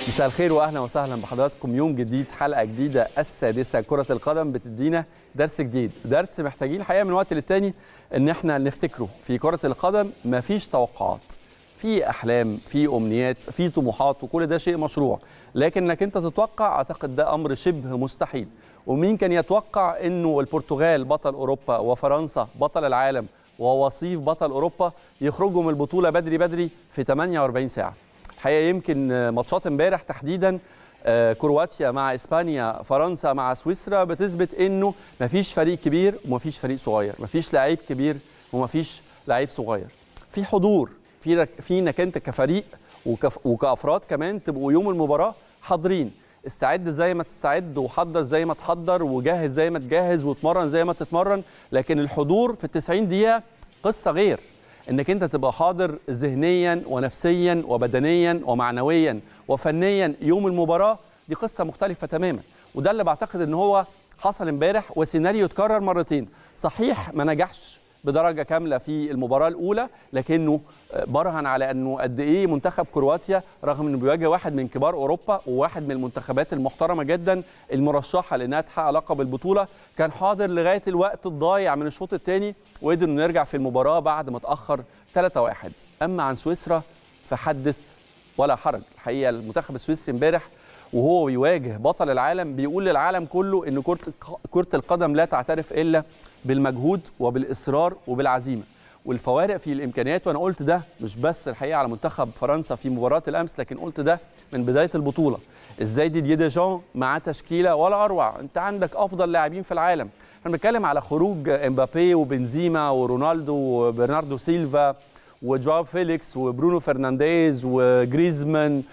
مساء الخير واهلا وسهلا بحضراتكم يوم جديد حلقه جديده السادسه كره القدم بتدينا درس جديد درس محتاجين الحقيقه من وقت للتاني ان احنا نفتكره في كره القدم مفيش توقعات في احلام في امنيات في طموحات وكل ده شيء مشروع لكن انك انت تتوقع اعتقد ده امر شبه مستحيل ومين كان يتوقع انه البرتغال بطل اوروبا وفرنسا بطل العالم ووصيف بطل اوروبا يخرجوا من البطوله بدري بدري في 48 ساعه الحقيقه يمكن ماتشات امبارح تحديدا كرواتيا مع اسبانيا فرنسا مع سويسرا بتثبت انه مفيش فريق كبير ومفيش فريق صغير مفيش لعيب كبير ومفيش لعيب صغير في حضور في في انك انت كفريق وكف وكافراد كمان تبقوا يوم المباراه حاضرين استعد زي ما تستعد وحضر زي ما تحضر وجهز زي ما تجهز وتمرن زي ما تتمرن لكن الحضور في ال 90 دقيقه قصه غير انك انت تبقى حاضر ذهنيا ونفسيا وبدنيا ومعنويا وفنيا يوم المباراه دي قصه مختلفه تماما وده اللي بعتقد ان هو حصل امبارح وسيناريو اتكرر مرتين صحيح ما نجحش بدرجه كامله في المباراه الاولى لكنه برهن على انه قد ايه منتخب كرواتيا رغم انه بيواجه واحد من كبار اوروبا وواحد من المنتخبات المحترمه جدا المرشحه لانها تحقق لقب البطوله كان حاضر لغايه الوقت الضايع من الشوط الثاني وقدر انه يرجع في المباراه بعد ما اتاخر 3-1 اما عن سويسرا فحدث ولا حرج الحقيقه المنتخب السويسري امبارح وهو بيواجه بطل العالم بيقول للعالم كله ان كره كره القدم لا تعترف الا بالمجهود وبالاصرار وبالعزيمه والفوارق في الامكانيات وانا قلت ده مش بس الحقيقه على منتخب فرنسا في مباراه الامس لكن قلت ده من بدايه البطوله ازاي ديدييه ديشان مع تشكيله ولا اروع انت عندك افضل لاعبين في العالم احنا بنتكلم على خروج امبابي وبنزيما ورونالدو وبرناردو سيلفا وجواو فيليكس وبرونو فرنانديز وجريزمان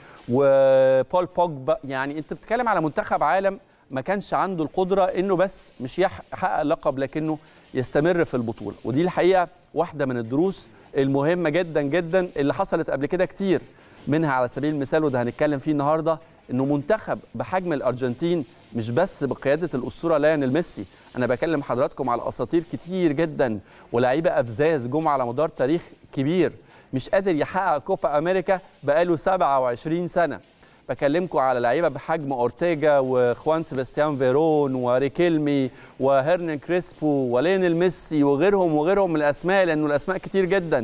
وبول بوجبا يعني انت بتتكلم على منتخب عالم ما كانش عنده القدره انه بس مش يحقق لقب لكنه يستمر في البطوله ودي الحقيقه واحده من الدروس المهمه جدا جدا اللي حصلت قبل كده كتير منها على سبيل المثال وده هنتكلم فيه النهارده انه منتخب بحجم الارجنتين مش بس بقياده الاسطوره ليونيل ميسي انا بكلم حضراتكم على اساطير كتير جدا ولاعيبه افزاز جم على مدار تاريخ كبير مش قادر يحقق كوبا امريكا بقاله 27 سنه بكلمكم على لعيبه بحجم اورتيجا وخوان سيباستيان فيرون وريكيلمي وهيرنان كريسبو ولينيل ميسي وغيرهم وغيرهم من الاسماء لانه الاسماء كتير جدا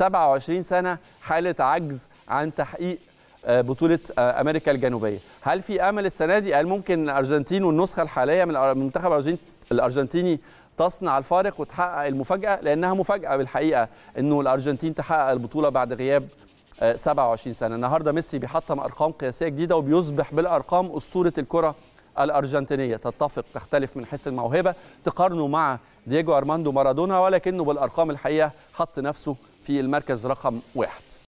27 سنه حاله عجز عن تحقيق بطوله امريكا الجنوبيه هل في امل السنه دي هل ممكن الارجنتين والنسخه الحاليه من المنتخب الارجنتيني تصنع الفارق وتحقق المفاجاه لانها مفاجاه بالحقيقه انه الارجنتين تحقق البطوله بعد غياب 27 سنه النهارده ميسي بيحطم ارقام قياسيه جديده وبيصبح بالارقام اسطوره الكره الارجنتينيه تتفق تختلف من حيث الموهبه تقارنه مع دييجو ارماندو مارادونا ولكنه بالارقام الحقيقه حط نفسه في المركز رقم واحد